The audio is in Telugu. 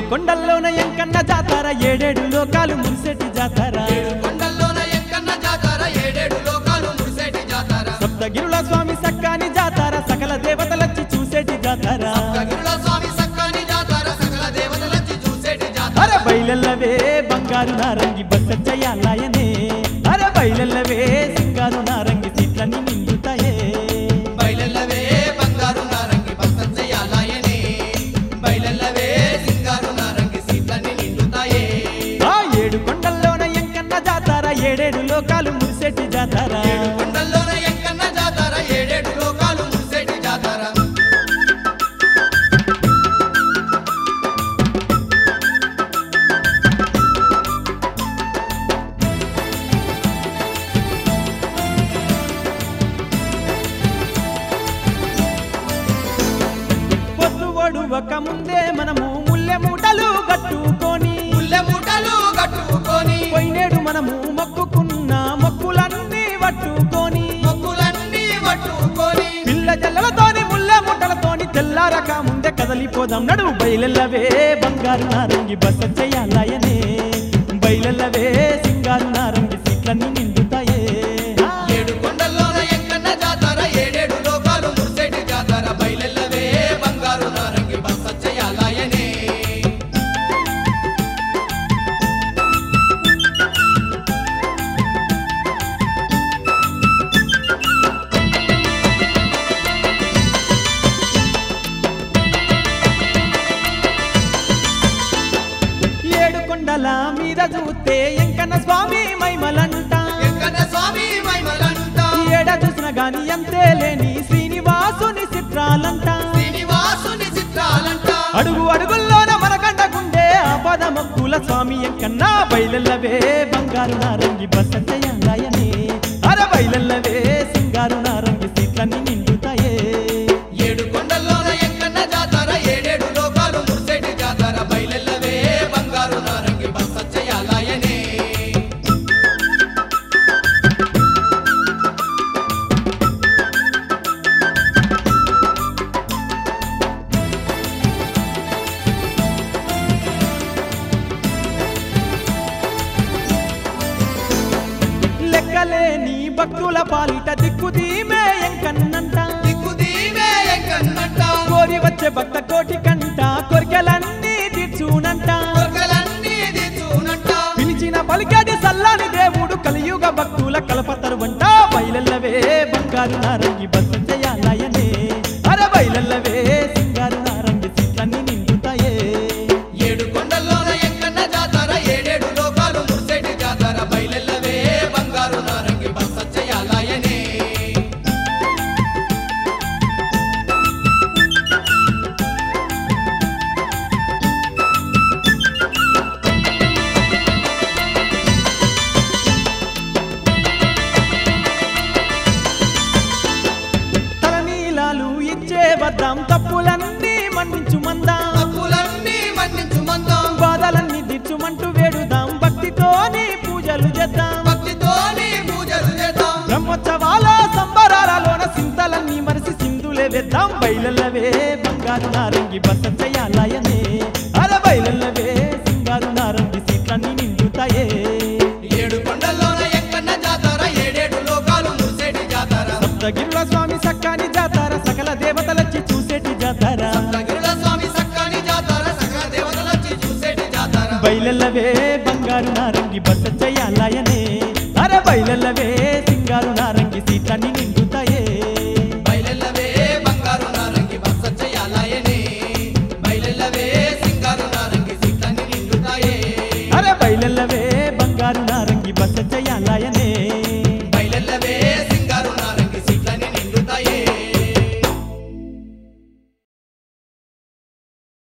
కొండల్లోన ఎంకన్న జాతార ఏడేడు లోకాలు మురిసెటి జాతార కొండల్లోన ఎంకన్న జాతార ఏడేడు లోకాలు మురిసేటి జాతార సప్తగిరుల స్వామి సక్కాని జాతార సకల దేవతలచ్చి చూసేటి జాతార గగిరుల స్వామి సక్కాని జాతార సకల దేవతలచ్చి చూసేటి జాతార అర బయలల్లవే బంగారు నారంగి బస్సయ్యాలయనే అర బయలల్లవే సింగారు నారంగి సీట్లన్నీ నిండుతాయే బయలల్లవే బంగారు నారంగి బసంజయాలయనే బయలల్లవే సింగారు నారంగి సీట్లన్నీ నిండుతాయే ఆ ఏడు కొండల్లోన ఎంకన్న జాతార ఏడేడు లోకాలు మురిసెటి జాతార కొండల్లోన ఎంకన్న జాతార ఏడేడు లోకాలు మురిసేటి జాతార పొద్దు ఒడువక ముందే మనము ముల్లె మూటలు కట్టుకొని ముల్లె మూటలు కట్టుకొని పోయినేడు మనము మొక్కుకున్న మొక్కులన్నీ పట్టుకొని మొక్కులన్నీ పట్టుకొని పిల్ల జల్లలతోని ముల్లె మూటలతోని తెల్లారక ముందే కదలిపోదాం నడు బయలెల్లవే బంగారు నారంగి బస చేయాలయనే బయలెల్లవే సింగారు నారంగి సీట్లన్నీ నిండుతాయే ఏడు కొండల్లోన ఎంకన్న జాతార ఏడేడు లోకాలు మురిసేటి జాతార బయలెల్లవే బంగారు నారంగి బసంజయాలయనే ఏడు కొండల మీద చూస్తే ఎంకన్న స్వామి మైమలంట ఎంకన్న స్వామి మహిమలంట ఏడ చూసిన గాని అంతే లేని శ్రీనివాసుని చిత్రాలంట శ్రీనివాసుని చిత్రాలంట అడుగు అడుగుల్లోన మనకంట గుండె ఆపద మక్కుల స్వామి ఎంకన్నా బయలల్లవే బంగారు నారంగి బసంతయాలయనే అర బయలల్లవే సింగారు నారంగి సీట్లన్నీ నిండుతాయే ఏడు కొండల్లోన ఎంకన్న జాతార ఏడేడు లోకాలు మురిసేటి జాతార బయలెల్లవే బంగారు నారంగి బసంజయాలయనే లెక్కలేని భక్తుల పాలిట దిక్కుదీమే ఎంకన్నంట దిక్కుదీవే ఎంకన్నంట కోరి వచ్చే భక్త కోటి కంట కోరికలన్నీ తీర్చునంట కొరకలన్నీ దిచ్చునంట పిలిచిన పలికాడి సల్లాని దేవుడు కలియుగ భక్తుల కలపతరువంట బయలల్లవే బంగారు నారంగి బసంతయాలయనే అర బయలల్లవే సింగారు నారంగి సీట్లన్నీ నిండుతాయే ఏడు కొండల్లోన ఎంకన్న జాతార ఏడేడు లోకాలు మురిసేటి జాతార బయలెల్లవే బంగారు నారంగి బసంజయాలయనే తలనీలాలు ఇచ్చే వద్దాం తప్పులన్నీ మన్నించు మందాం తప్పులన్నీ మన్నించు మందం బాధలన్నీ దిచ్చుమంటూ వేడుదాం భక్తితోని పూజలు చేద్దాం భక్తితోని పూజలు చేద్దాం బ్రహ్మోత్సవాల సంబరాలలోన సింతలన్నీ మరిసి సింధులే వేద్దాం బయలల్లవే బంగారు నారంగి బసంతయాలయనే అర బయలల్లవే సింగారు నారంగి సీట్లన్నీ నిండుతాయే ఏడు కొండల్లోన ఎంకన్న జాతార ఏడేడు లోకాలు మురిసేటి జాతార సప్తగిరుల స్వామి సక్కాని జాతార సకల దేవతలచ్చి చూసేటి జాతార సగిరుల స్వామి సక్కాని జాతార సకల దేవతలొచ్చి చూసేటి జాతార బయలల్లవే బంగారు నారంగి బస చేయాలయనే అర బయలల్లవే సింగారు నారంగి